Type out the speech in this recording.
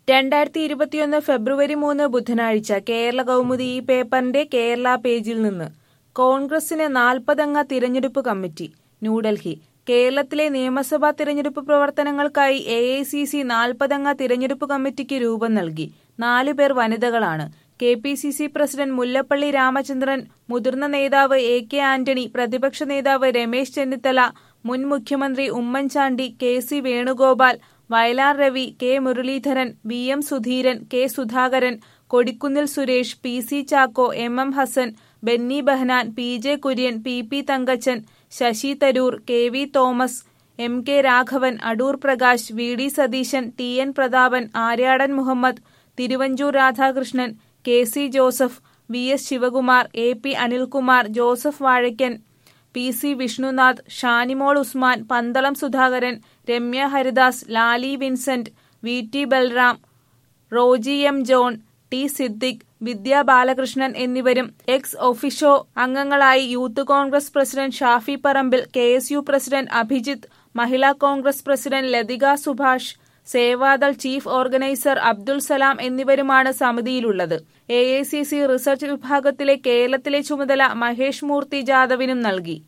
രണ്ടായിരത്തി ഇരുപത്തിയൊന്ന് ഫെബ്രുവരി മൂന്ന് ബുധനാഴ്ച കേരള കൗമുദി ഈ പേപ്പറിന്റെ കേരള പേജിൽ നിന്ന് കോൺഗ്രസിന് നാൽപ്പതംഗ തിരഞ്ഞെടുപ്പ് കമ്മിറ്റി ന്യൂഡൽഹി കേരളത്തിലെ നിയമസഭാ തിരഞ്ഞെടുപ്പ് പ്രവർത്തനങ്ങൾക്കായി എ ഐ സി സി നാൽപ്പതംഗ തിരഞ്ഞെടുപ്പ് കമ്മിറ്റിക്ക് രൂപം നൽകി നാലു പേർ വനിതകളാണ് K P C C president Mullappally Ramachandran മുതിർന്ന നേതാവ് എ കെ ആന്റണി പ്രതിപക്ഷ നേതാവ് രമേശ് ചെന്നിത്തല മുൻ മുഖ്യമന്ത്രി Oommen Chandy K C Venugopal Vayalar Ravi K Muraleedharan V M Sudheeran K Sudhakaran Kodikunnil Suresh P C Chacko M M Hassan Benny Behanan P J Kurien P P Thankachan Shashi Tharoor K V Thomas M K Raghavan Adoor Prakash V D Satheesan T N Prathapan Aryadan Muhammad Thiruvanchoor Radhakrishnan K C Joseph V S Sivakumar A P Anilkumar Joseph Vazhakkan P C Vishnunath Shanimol Usman Pandalam Sudhakaran Ramya Haridas Lali Vincent V T Balram Roji M John T Siddique Vidya Balakrishnan എന്നിവരും ex officio അംഗങ്ങളായി youth Congress president Shafi Parambil K S U president Abhijith Mahila Congress president Lathika Subhash Sevadal chief organiser Abdul Salam എന്നിവരുമാണ് സമിതിയിലുള്ളത് A I C C research വിഭാഗത്തിലെ കേരളത്തിലെ ചുമതല മഹേഷ് മൂർത്തി ജാദവിനും നൽകി